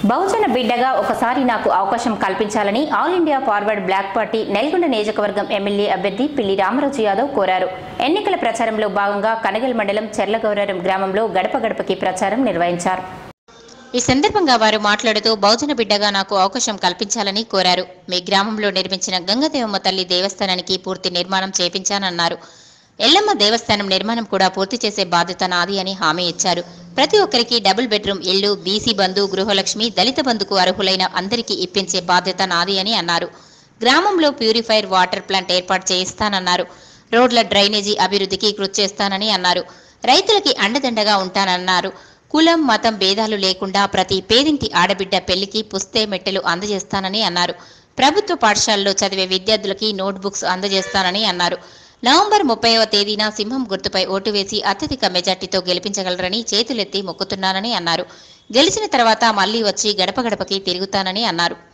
బహుజన బిడ్డగా ఒకసారి నాకు అవకాశం కల్పించాలని All India Forward Bloc party Nalgonda నియోజకవర్గం ఎమ్మెల్యే అభ్యర్థి పిల్లి రామరాజు యాదవ్ కోరారు ఎన్నికల ప్రచారంలో భాగంగా కనగల్ మండలం చెర్లగౌరరం గ్రామంలో గడప గడపకి ప్రచారం నిర్వహించారు ఈ సందర్భంగా వారు మాట్లాడుతూ బహుజన బిడ్డగా నాకు అవకాశం కల్పించాలని కోరారు మీ గ్రామంలో నిర్మించిన గంగదేవమ్మ తల్లి దేవస్థానానికి పూర్తి నిర్మాణం చేపించానన్నారు ఎల్లమ్మ దేవస్థానం నిర్మాణం కూడా పూర్తి చేసే బాధ్యత నాది అని హామీ ఇచ్చారు ప్రతి ఒక్కరికి డబుల్ బెడ్రూమ్ ఇల్లు బీసీ బంధు గృహలక్ష్మి దళిత బంధుకు అర్హులైన అందరికీ ఇప్పించే బాధ్యత నాది అని అన్నారు గ్రామంలో ప్యూరిఫైర్ వాటర్ ప్లాంట్ ఏర్పాటు చేయిస్తానన్నారు రోడ్ల డ్రైనేజీ అభివృద్ధికి కృషి చేస్తానని అన్నారు రైతులకి అండదండగా ఉంటానన్నారు కులం మతం భేదాలు లేకుండా ప్రతి పేదింటి ఆడబిడ్డ పెళ్లికి పుస్తే మెట్టెలు అందజేస్తానని అన్నారు ప్రభుత్వ పాఠశాలలో చదివే విద్యార్థులకి నోట్బుక్స్ అందజేస్తానని అన్నారు నవంబర్ ముప్పైవ తేదీన సింహం గుర్తుపై ఓటు వేసి అత్యధిక మెజార్టీతో గెలిపించగలరని చేతులెత్తి మొక్కుతున్నానని అన్నారు గెలిచిన తర్వాత మళ్లీ వచ్చి గడప గడపకి తిరుగుతానని అన్నారు